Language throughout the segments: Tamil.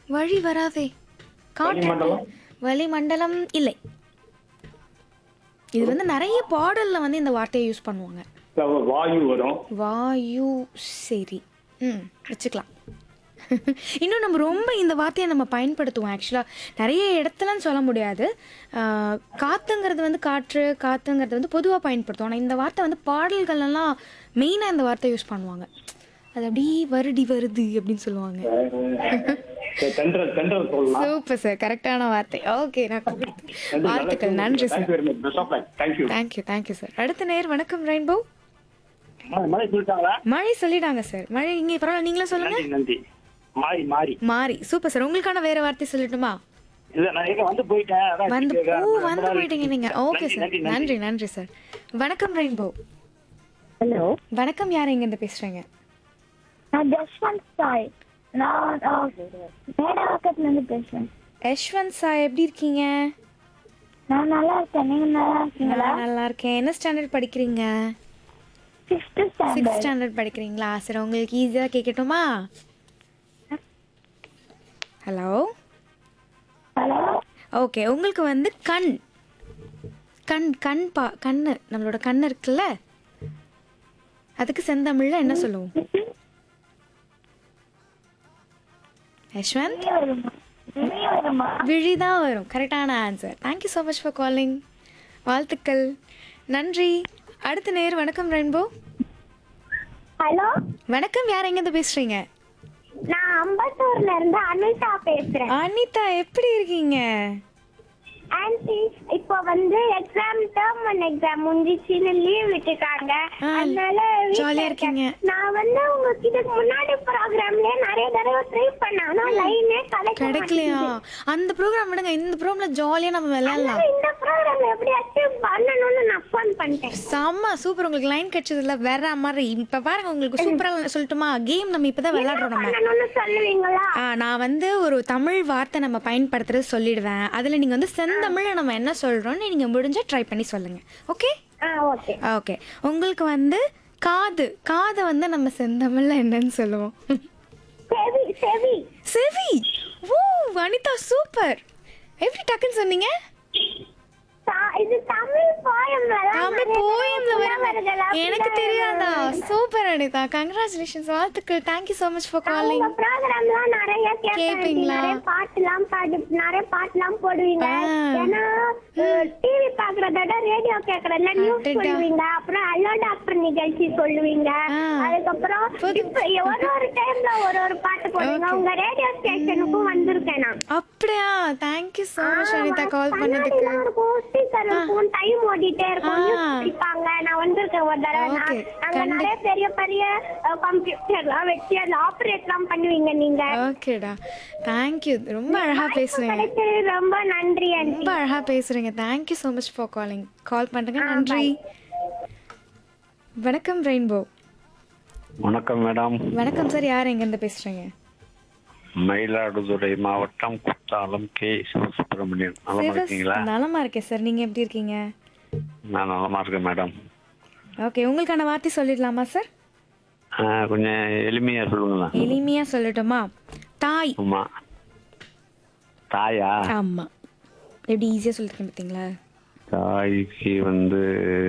வழி வராதே காற்று வளிமண்டலம்? வளிமண்டலம் இல்லை இது வந்து நிறைய பாடல்ல வந்து இந்த வார்த்தையை யூஸ் பண்ணுவாங்க இல்ல, வாயு வரும் வாயு சரி ம் வச்சுக்கலாம் இன்னும் நம்ம ரொம்ப இந்த வார்த்தையை நம்ம பயன்படுத்துவோம் ஆக்சுவலாக நிறைய இடத்துலன்னு சொல்ல முடியாது ஆஹ், காத்துங்கிறது வந்து காற்று காத்துங்கிறது வந்து பொதுவாக பயன்படுத்துவோம் ஆனால் இந்த வார்த்தை வந்து பாடல்கள்லாம் மெயினாக இந்த வார்த்தை யூஸ் பண்ணுவாங்க அது அப்படியே வருடி வருது அப்படின்னு சொல்லுவாங்க சரி, தென்றல் தென்றல் சொல்லலாம் சூப்பர் சார் கரெக்டான வார்த்தை ஓகே நான் கொடுத்து- வாழ்த்துக்கள் நன்றி sir thank you very much best of luck thank you thank you thank you sir அடுத்த நேர் வணக்கம் ரெயின்போ மழை சொல்லிட்டாங்களா மழை சொல்லிட்டாங்க சார் மழை இங்கே பரவாயில்ல நீங்களே சொல்லுங்க நன்றி நன்றி மாறி மாறி மாறி சூப்பர் சார் உங்களுக்கான வேற வார்த்தை சொல்லட்டுமா இல்ல நான் எங்க வந்து போயிட்டேன் அதான் வந்து கேட்க- ஓ ரொம்ப வந்து நாள் போயிட்டீங்க நீங்க ஓகே நன்றி, சார் நன்றி, நன்றி நன்றி சார் வணக்கம் ரெயின்போ ஹலோ வணக்கம் யார் எங்க இருந்து பேசுறீங்க நான் ஜஸ்வந்த் சாய் நான் மேடவாக்கத்துல இருந்து பேசுறேன் யஷ்வந்த் சார் எப்படி இருக்கீங்க நான் நல்லா இருக்கேன் நீங்க நல்லா இருக்கீங்களா நான் நல்லா இருக்கேன் என்ன ஸ்டாண்டர்ட் படிக்கிறீங்க சிக்ஸ்த் சிக்ஸ் ஸ்டாண்டர்ட் ஸ்டாண்டர்ட் படிக்கிறீங்களா சரி உங்களுக்கு ஈஸியாக கேட்கட்டுமா ஹலோ ஹலோ ஓகே உங்களுக்கு வந்து கண் கண் கண் பா கண்ணு நம்மளோட கண் இருக்குல்ல அதுக்கு செந்தமிழ்ல என்ன சொல்லுவோம் யஷ்வந்த் வருமா வெளியே வருமா விழி தான் வரும் கரெக்டான answer thank you so much for calling வாழ்த்துக்கள் நன்றி அடுத்த நேர் வணக்கம் ரெயின்போ ஹலோ வணக்கம் யார் எங்கேருந்து பேசுறீங்க நான் அம்பத்தூர்ல இருந்து அனிதா பேசுறேன் அனிதா எப்படி இருக்கீங்க ஆன்டி இப்போ வந்து எக்ஸாம் டேர்ம் ஒன் எக்ஸாம் முடிஞ்சிச்சுன்னு லீவ் விட்டுட்டாங்க ஆ, அதனால வீட்ல ஜாலியா இருக்கேன். இருக்கீங்க. நான் வந்து உங்களுக்கு இதுக்கு முன்னாடி ப்ரோக்ராம்லயே நிறைய தடவை ட்ரை பண்ணேன் ஆனா லைனே கிடைக்க கிடைக்கலையா அந்த ப்ரோக்ராம் விடுங்க இந்த ப்ரோக்ராம்ல ஜாலியாக நம்ம விளையாடலாம் அதனால இந்த ப்ரோக்ராம் எப்படியாச்சும் பண்ணணும்னு நான் ஃபோன் பண்ணிட்டேன் செம்ம சூப்பர் உங்களுக்கு லைன் கிடைச்சதுல வேற மாதிரி இப்ப பாருங்க உங்களுக்கு சூப்பரா சொல்லட்டுமா கேம் நம்ம இப்பதான் விளையாடுறோம் நம்ம பண்ணணும்னு சொல்லுவீங்களா ஆ, நான் வந்து ஒரு தமிழ் வார்த்தை நம்ம பயன்படுத்துறது சொல்லிடுவேன் அதுல நீங்க வந்து செந்தமிழ்ல நம்ம என்ன சொல்றோம்னு நீங்க முடிஞ்சா ட்ரை பண்ணி சொல்லுங்க ஓகே ஆ ஓகே ஓகே உங்களுக்கு வந்து காது காதை வந்து நம்ம செந்தமிழ்ல என்னன்னு சொல்லுவோம் செவி செவி செவி ஓ அனிதா சூப்பர் எப்படி டக்குன்னு சொன்னீங்க தா- இது தமிழ் போயம்ல தமிழ் போயம்ல எனக்கு தெரியாதா சூப்பர் அனிதா கங்க்ராச்சுலேஷன்ஸ் வாழ்த்துக்கள் thank you so much for calling உங்க ப்ரோக்ராம்லாம் நிறைய கேட்பேன் கேப்பீங்களா? நிறைய பாட்டுலாம் பாடு நிறைய பாட்டுலாம் போடுவீங்க ஆ. ஏன்னா டிவி பாக்குறத விட ரேடியோ கேக்குறதுல நியூஸ் அடடா. சொல்லுவீங்க அப்புறம் அல்லோ டாக்டர் நிகழ்ச்சி சொல்லுவீங்க ஆ. அதுக்கப்புறம் புது- இப்ப ஒரு ஒரு டைம்ல ஒரு ஒரு பாட்டு போடுவீங்க Okay. உங்க ரேடியோ ஸ்டேஷனுக்கும் வந்திருக்கேன் நான் அப்படியா தேங்க்யூ ஸோ மச் ஆ, அனிதா கால் கண்ணாடிலாம் பண்ணதுக்கு இருக்கும், speaker இருக்கும், time ஓடிட்டே இருக்கும், ஆ. news படிப்பாங்க. நான் வந்திருக்கேன் ஒரு தடவை. நான் Okay, அங்க கண்டி- நிறைய பெரிய பெரிய கம்ப்யூட்டர்லாம் வச்சு அதுல ஆபரேட்லாம் பண்ணுவீங்க நீங்க ஓகேடா தேங்க்யூ ரொம்ப அழகா பேசுறீங்க கிடைச்சது ரொம்ப நன்றி ஆண்டி ரொம்ப அழகா பேசுறீங்க thank you so much for calling call பண்ணுங்க நன்றி வணக்கம் ரெயின்போ வணக்கம் மேடம் வணக்கம் சார் யார் எங்கேருந்து பேசுறீங்க மயிலாடுதுறை மாவட்டம் குத்தாலம் கே சிவசுப்பிரமணியன் நலமா சிவஸ் இருக்கீங்களா நலமா இருக்கேன் சார் நீங்க எப்படி இருக்கீங்க நான் நலமா இருக்கேன் மேடம் ஓகே உங்களுக்கான வார்த்தை சொல்லிடலாமா சார் ஆ, கொஞ்சம் எளிமையா சொல்லுங்களேன் எளிமையா சொல்லட்டுமா தாய் ஆமா தாயா ஆமா எப்படி ஈஸியா சொல்லிருக்கேன் பார்த்தீங்களா தாய்க்கு வந்து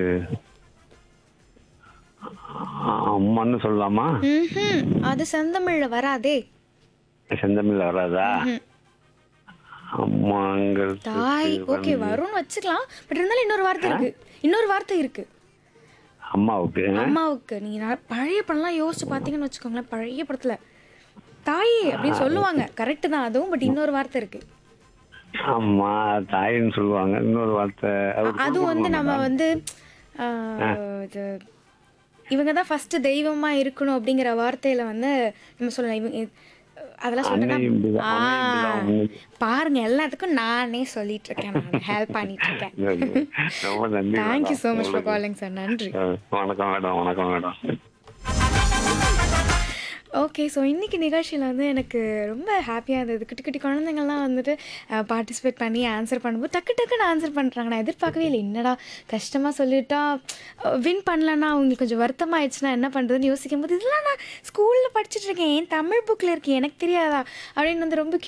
ஆ, அம்மான்னு சொல்லலாமா ம்ஹும். அது செந்தமிழ்ல வராதே செந்தமிழ் வராதா ம்ஹும். அம்மாங்கிறது தாய் ஓகே வரும்னு வச்சுக்கலாம் பட் இருந்தாலும் இன்னொரு வார்த்தை இருக்கு இன்னொரு வார்த்தை இருக்கு அம்மாவுக்கு அம்மாவுக்கு நீங்க நா- பழைய படம்லாம் யோசிச்சு பார்த்தீங்கன்னு வச்சுக்கோங்களேன் பழைய படத்துல தாயே அப்படின்னு சொல்லுவாங்க கரெக்ட் தான் அதுவும் பட் இன்னொரு வார்த்தை இருக்கு அம்மா தாயின்னு சொல்லுவாங்க இன்னொரு வார்த்தை அவருக்கு அதுவும் வந்து கொடுக்கணுமா நம்ம madam? வந்து ஆஹ், இது இவங்க தான் ஃபர்ஸ்ட் தெய்வமா இருக்கணும் அப்படிங்கிற வார்த்தையில வந்து நம்ம சொல்லலாம் இவங்க இது- அதெல்லாம் அன்னையும் இப்படிதான், சொல்லிட்டு அன்னையும் இப்படிதான். பாருங்க எல்லாத்துக்கும் நானே சொல்லிட்டு இருக்கேன் நான் ஹெல்ப் பண்ணிட்டு இருக்கேன் ரொம்ப நன்றி thank you madam. So much for calling sir நன்றி அஹ் வணக்கம் மேடம் வணக்கம் மேடம் ஓகே ஸோ இன்னைக்கு நிகழ்ச்சியில் வந்து எனக்கு ரொம்ப ஹாப்பியாக இருந்தது குட்டி குட்டி குழந்தைங்கள்லாம் வந்துட்டு பார்ட்டிசிபேட் பண்ணி ஆன்சர் பண்ணும்போது டக்கு டக்குன்னு ஆன்சர் பண்ணுறாங்க நான் எதிர்பார்க்கவே இல்லை என்னடா கஷ்டமாக சொல்லிட்டா வின் பண்ணலன்னா அவங்களுக்கு கொஞ்சம் வருத்தமாயிடுச்சுன்னா என்ன பண்ணுறதுன்னு யோசிக்கும் போது இதெல்லாம் நான் ஸ்கூலில் படிச்சுட்டு இருக்கேன் என் தமிழ் புக்கில் இருக்கேன் எனக்கு தெரியாதா அப்படின்னு வந்து ரொம்ப